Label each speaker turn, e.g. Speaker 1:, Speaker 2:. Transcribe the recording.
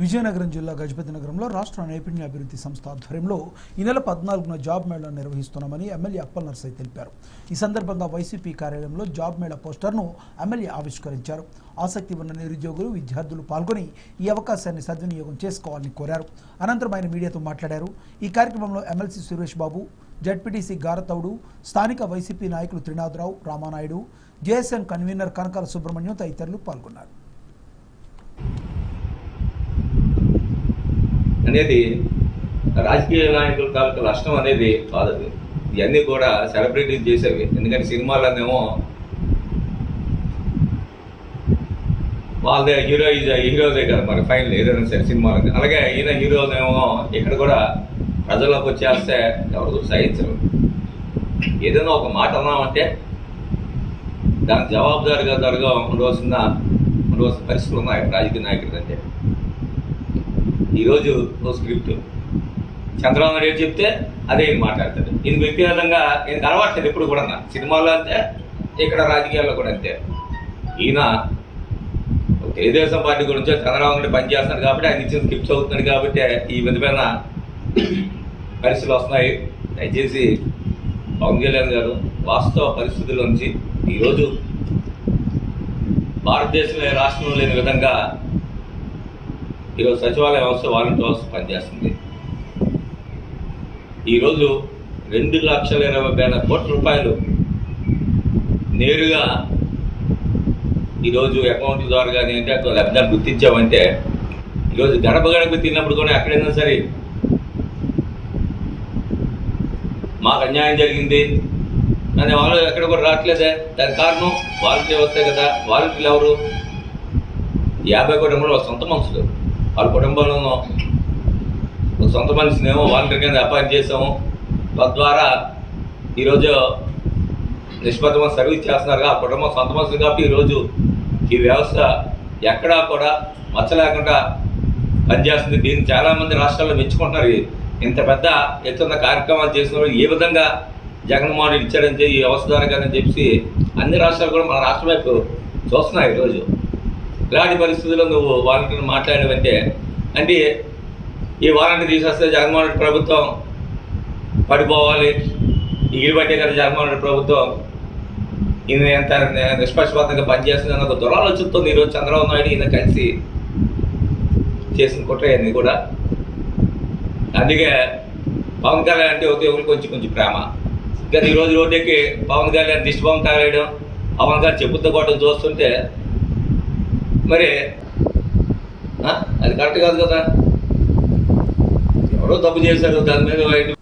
Speaker 1: విజయనగరం జిల్లా గజపతి నగరంలో రాష్ట్ర నైపుణ్య అభివృద్ధి సంస్థ ఆధ్వర్యంలో ఈ నెల పద్నాలుగున జాబ్ మేళా నిర్వహిస్తున్నామని ఎమ్మెల్యే అప్పల్ నర్సయ్య తెలిపారు ఈ సందర్భంగా వైసీపీ కార్యాలయంలో జాబ్ మేళా పోస్టర్ను ఎమ్మెల్యే ఆవిష్కరించారు ఆసక్తి ఉన్న నిరుద్యోగులు విద్యార్థులు పాల్గొని ఈ అవకాశాన్ని సద్వినియోగం చేసుకోవాలని కోరారు అనంతరం ఆయన మీడియాతో మాట్లాడారు ఈ కార్యక్రమంలో ఎమ్మెల్సీ సురేష్ బాబు జడ్పీటీసీ గారతౌడు స్థానిక వైసీపీ నాయకులు త్రినాథరావు రామానాయుడు జేఎస్ఎం కన్వీనర్ కనకాల సుబ్రహ్మణ్యం తదితరులు పాల్గొన్నారు
Speaker 2: అనేది రాజకీయ నాయకుల తాలూకు నష్టం అనేది కాదు అది ఇవన్నీ కూడా సెలబ్రిటీలు చేసేవి ఎందుకంటే సినిమాలనేమో వాళ్ళదే హీరో హీరోదే కదా మరి ఫైనల్ ఏదైనా సరే సినిమాలకి అలాగే ఈయన హీరోనేమో ఇక్కడ కూడా ప్రజల్లోకి వచ్చేస్తే ఎవరు సహించరు ఏదైనా ఒక మాట అన్నామంటే దానికి జవాబుదారిగా దరగా ఉండవలసిన ఉండవలసిన పరిస్థితులు ఉన్నాయి రాజకీయ నాయకుడి అంటే ఈరోజు ఓ స్క్రిప్ట్ చంద్రబాబు నాయుడు ఏం చెప్తే అదే ఈయన మాట్లాడతాడు ఈయన వ్యక్తిగతంగా ఈయనకి అలవాట్లేదు ఎప్పుడు కూడా సినిమాలో అంతే ఇక్కడ రాజకీయాల్లో కూడా అంతే ఈయన తెలుగుదేశం పార్టీ గురించి చంద్రబాబు నాయుడు పనిచేస్తున్నాడు కాబట్టి ఆయన ఇచ్చిన స్క్రిప్ట్స్ అవుతున్నాడు కాబట్టి ఈ విధమైన పరిస్థితులు వస్తున్నాయి దయచేసి పవన్ కళ్యాణ్ గారు వాస్తవ పరిస్థితుల నుంచి ఈరోజు భారతదేశంలో ఏ రాష్ట్రంలో లేని విధంగా ఈరోజు సచివాలయ వ్యవస్థ వాలంటీర్ వ్యవస్థ పనిచేస్తుంది ఈరోజు రెండు లక్షల ఇరవై వేల కోట్ల రూపాయలు నేరుగా ఈరోజు అకౌంట్ ద్వారా కానీ అంటే అక్కడ లబ్ధాన్ని గుర్తించామంటే ఈరోజు గడప గడప తిన్నప్పుడు కూడా ఎక్కడైనా సరే మాకు అన్యాయం జరిగింది కానీ వాళ్ళు ఎక్కడ కూడా రావట్లేదే దానికి కారణం వాలంటీర్ వ్యవస్థే కదా వాలంటీర్లు ఎవరు యాభై కుటుంబంలో వాళ్ళ సొంత మనుషులు వాళ్ళ కుటుంబంలో ఒక సొంత మనిషినేమో వాలంటీర్ కింద అపాయింట్ చేసాము తద్వారా ఈరోజు నిష్పత్తమైన సర్వీస్ చేస్తున్నారు ఆ కుటుంబం సొంత మనుషులు కాబట్టి ఈరోజు ఈ వ్యవస్థ ఎక్కడా కూడా మచ్చ లేకుండా పనిచేస్తుంది దీన్ని చాలామంది రాష్ట్రాల్లో మెచ్చుకుంటున్నారు ఈ- ఇంత పెద్ద ఎత్తున్న కార్యక్రమాలు చేసిన వాళ్ళు ఏ విధంగా జగన్మోహన్ రెడ్డి ఇచ్చాడని చెప్పి ఈ వ్యవస్థ ద్వారా కదని చెప్పి అన్ని రాష్ట్రాలు కూడా మన రాష్ట్రం వైపు చూస్తున్నాయి ఈరోజు ఇలాంటి పరిస్థితుల్లో నువ్వు వాలంటీర్ మాట్లాడవంటే అంటే ఈ వాలంటీర్ తీసేస్తే జగన్మోహన్ రెడ్డి ప్రభుత్వం పడిపోవాలి ఇగిరి పట్టే కదా జగన్మోహన్ రెడ్డి ప్రభుత్వం ఈయన ఎంత నిష్పక్షపాతంగా పనిచేస్తుంది అన్న ఒక దురాలోచనతో ఈరోజు చంద్రబాబు నాయుడు ఈయన కలిసి చేసిన కుట్ర అన్ని కూడా అందుకే పవన్ కళ్యాణ్ అంటే ఉద్యోగులు కొంచెం కొంచెం ప్రేమ కానీ ఈరోజు రోడ్డుకి పవన్ కళ్యాణ్ దిష్టి బొమ్మ తగలేయడం పవన్ గారు చెప్పుతో కొట్టడం చూస్తుంటే మరి ఆ? అది కరెక్ట్ కాదు కదా ఎవరో తప్పు చేశారు దాని మీద వైట్